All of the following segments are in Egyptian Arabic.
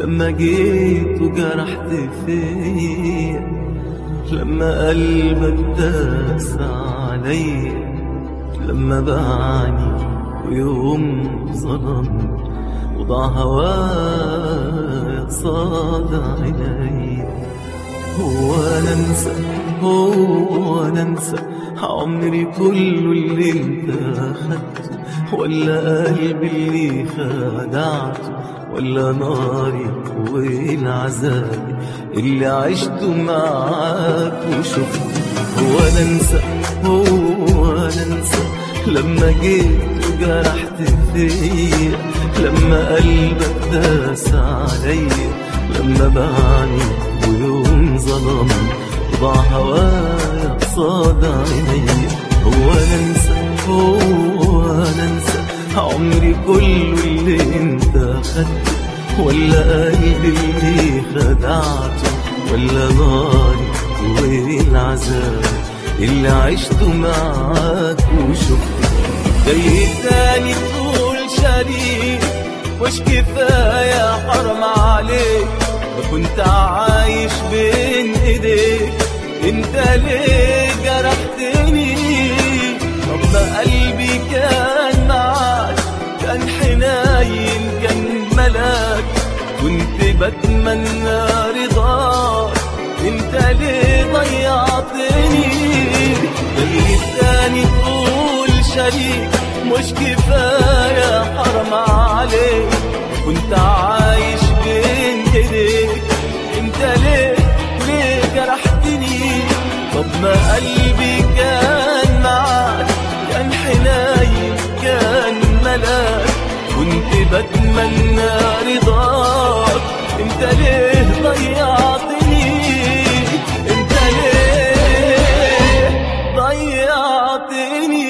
لما جيت وجرحت فيا لما قلبك داس عليا لما باعني ويوم ظلم وضع هوايا قصاد عيني هو انا انسى هو انا انسى عمري كله اللي انت اخدته ولا قلبي اللي خدعته ولا ناري والعذاب اللي عشته معاك وشفته هو انا انسى هو انا انسى لما جيت وجرحت فيا لما قلبك داس عليا لما باعني ويوم ظلم ضاع هوايا قصاد عينيا هو انا انسى هو انا انسى عمري كله اللي انت اخدته ولا قلبي اللي خدعته ولا ناري والعذاب اللي عشته معاك وشفته جاي تاني تقول شريك مش كفاية حرم عليك ما كنت عايش بين ايديك انت ليه جرحتني طب ما قلبي كان معاك كان حنين كان ملاك كنت بتمنى رضاك انت ليه ضيعتني جاي تاني تقول شريك مش كفاية حرم عليك كنت عايش بين ايديك انت ليه ليه جرحتني طب ما قلبي كان معاك كان حنين كان ملاك كنت بتمنى رضاك انت ليه ضيعتني انت ليه ضيعتني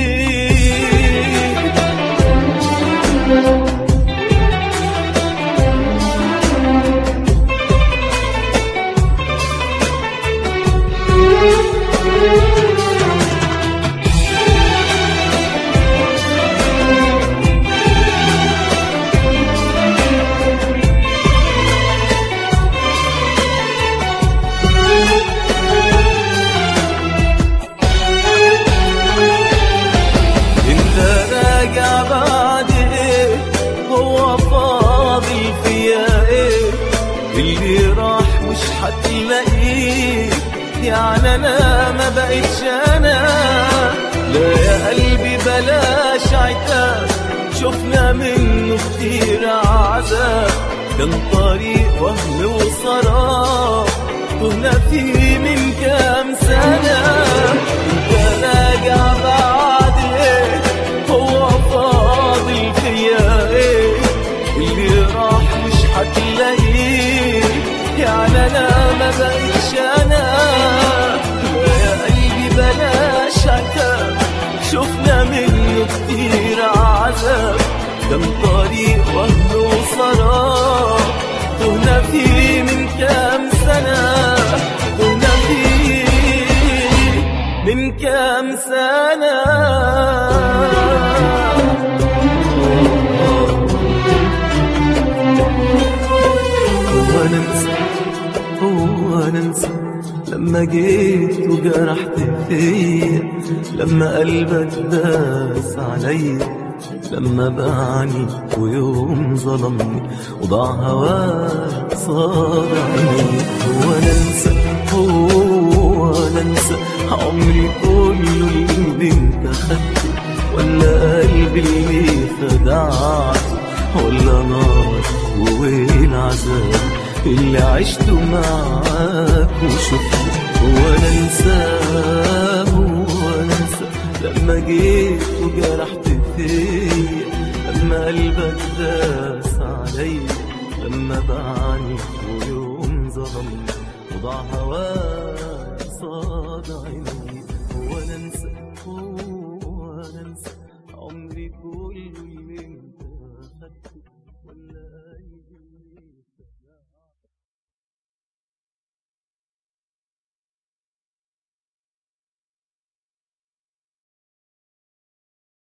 انت راجع بعد ايه هو فاضل فيا ايه اللي راح مش هتلاقيه يعني انا ما بقتش انا لا يا قلبي بلاش عتاب شفنا منه كتير عذاب كان طريق وهم وصراب كنا فيه من كام سنة انت راجع بعد ايه هو فاضل فيا ايه اللي راح مش هتلاقيه يعني انا ما بقتش انا يا قلبي بلاش عتاب شفنا منه كتير عذاب كم طريق وهم وصراب تهنا فيه من كام سنة تهنا فيه من كام سنة هو انا انسى هو انا انسى لما جيت وجرحت فيا لما قلبك داس عليا لما باعني ويوم ظلمني وضاع هواك صار عيني هو انا انسى هو انا انسى عمري كله اللي انت خدته ولا قلبي اللي خدعته ولا نار والعذاب اللي عشته معاك وشفته هو انا انساه هو انا انسى لما جيت وجرحت فيا لما قلبك داس عليا لما باعني ويوم ظلمني وضاع هواك